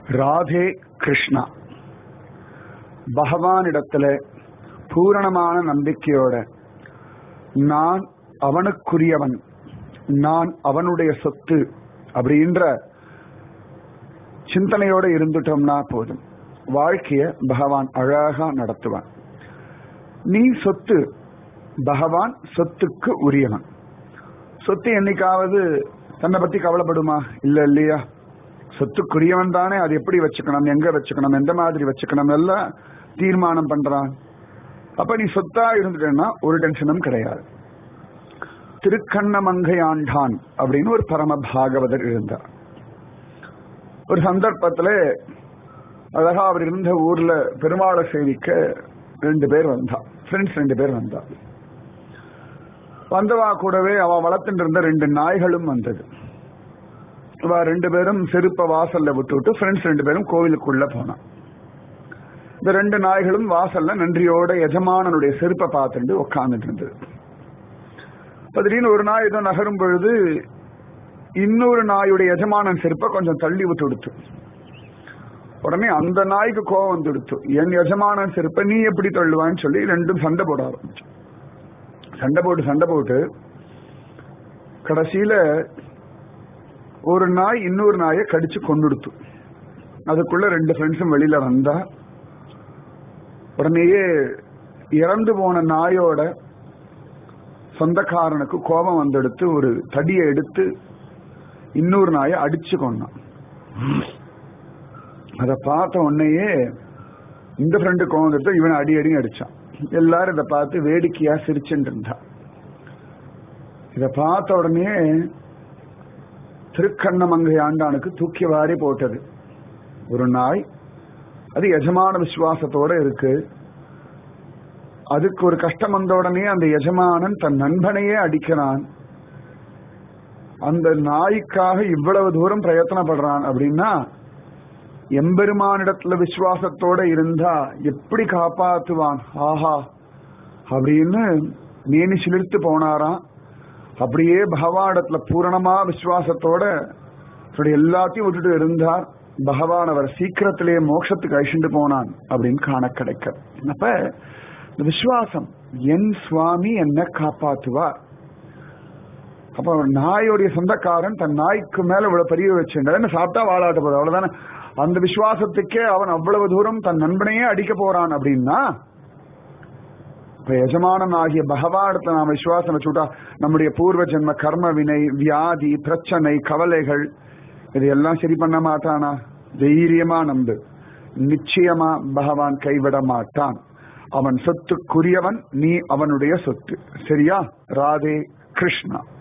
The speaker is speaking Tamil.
ராதே கிருஷ்ணா பகவானிடத்துல பூரணமான நம்பிக்கையோட நான் அவனுக்குரியவன் நான் அவனுடைய சொத்து அப்படின்ற சிந்தனையோட இருந்துட்டோம்னா போதும் வாழ்க்கைய பகவான் அழகா நடத்துவான் நீ சொத்து பகவான் சொத்துக்கு உரியவன் சொத்து என்னைக்காவது தன்னை பத்தி கவலைப்படுமா இல்ல இல்லையா சொத்துக்குரியவன் தானே அது எப்படி வச்சுக்கணும் எங்க வச்சுக்கணும் எந்த மாதிரி வச்சுக்கணும் எல்லாம் தீர்மானம் பண்றான் அப்ப நீ சொத்தா இருந்துட்டேன்னா ஒரு டென்ஷனும் கிடையாது திருக்கண்ணமங்கை ஆண்டான் அப்படின்னு ஒரு பரம பாகவதர் இருந்தார் ஒரு சந்தர்ப்பத்துல அழகா அவர் இருந்த ஊர்ல பெருமாளை சேவிக்க ரெண்டு பேர் வந்தா ஃப்ரெண்ட்ஸ் ரெண்டு பேர் வந்தா வந்தவா கூடவே அவ வளர்த்துட்டு இருந்த ரெண்டு நாய்களும் வந்தது இவ ரெண்டு பேரும் செருப்ப வாசல்ல விட்டு விட்டு ஃப்ரெண்ட்ஸ் ரெண்டு பேரும் கோவிலுக்குள்ள போனான் இந்த ரெண்டு நாய்களும் வாசல்ல நன்றியோட எஜமானனுடைய செருப்பை பார்த்துட்டு உட்கார்ந்துட்டு இருந்தது திடீர்னு ஒரு நாய் ஏதோ நகரும் பொழுது இன்னொரு நாயுடைய எஜமானன் செருப்பை கொஞ்சம் தள்ளி விட்டு கொடுத்து உடனே அந்த நாய்க்கு கோவம் வந்து கொடுத்து என் எஜமானன் செருப்பை நீ எப்படி தள்ளுவான்னு சொல்லி ரெண்டும் சண்டை போட ஆரம்பிச்சு சண்டை போட்டு சண்டை போட்டு கடைசியில ஒரு நாய் இன்னொரு நாயை கடிச்சு கொண்டுடுத்து அதுக்குள்ள ரெண்டு ஃப்ரெண்ட்ஸும் வெளியில வந்தா உடனேயே இறந்து போன நாயோட சொந்தக்காரனுக்கு கோபம் வந்தெடுத்து ஒரு தடியை எடுத்து இன்னொரு நாயை அடிச்சு கொண்டான் அதை பார்த்த உடனேயே இந்த ஃப்ரெண்டு கோவம் எடுத்து இவனை அடி அடி அடிச்சான் எல்லாரும் இதை பார்த்து வேடிக்கையா சிரிச்சுட்டு இருந்தா இதை பார்த்த உடனே திருக்கண்ணமங்கை ஆண்டானுக்கு தூக்கி வாரி போட்டது ஒரு நாய் அது எஜமான விசுவாசத்தோட இருக்கு அதுக்கு ஒரு கஷ்டம் வந்த உடனே அந்த எஜமானன் தன் நண்பனையே அடிக்கிறான் அந்த நாய்க்காக இவ்வளவு தூரம் பிரயத்தனப்படுறான் அப்படின்னா எம்பெருமானிடத்துல விசுவாசத்தோட இருந்தா எப்படி காப்பாத்துவான் ஆஹா அப்படின்னு மேனி சிலிர்த்து போனாராம் அப்படியே பகவானிடத்துல பூரணமா விசுவாசத்தோட எல்லாத்தையும் விட்டுட்டு இருந்தார் பகவான் அவர் சீக்கிரத்திலேயே மோட்சத்துக்கு அழிச்சுட்டு போனான் அப்படின்னு காண கிடைக்க அப்ப இந்த விசுவாசம் என் சுவாமி என்ன காப்பாத்துவார் அப்ப நாயோடைய சொந்தக்காரன் தன் நாய்க்கு மேல இவ்வளவு பெரிய வச்சுட்டார் என்ன சாப்பிட்டா வாழாட்ட போதும் அவ்வளவுதானே அந்த விசுவாசத்துக்கே அவன் அவ்வளவு தூரம் தன் நண்பனையே அடிக்க போறான் அப்படின்னா இப்ப எஜமானன் ஆகிய பகவானத்துல நாம விசுவாசம் வச்சுட்டா நம்முடைய பூர்வ ஜென்ம கர்ம வினை வியாதி பிரச்சனை கவலைகள் இது எல்லாம் சரி பண்ண மாட்டானா தைரியமா நம்பு நிச்சயமா பகவான் கைவிட மாட்டான் அவன் சொத்துக்குரியவன் நீ அவனுடைய சொத்து சரியா ராதே கிருஷ்ணா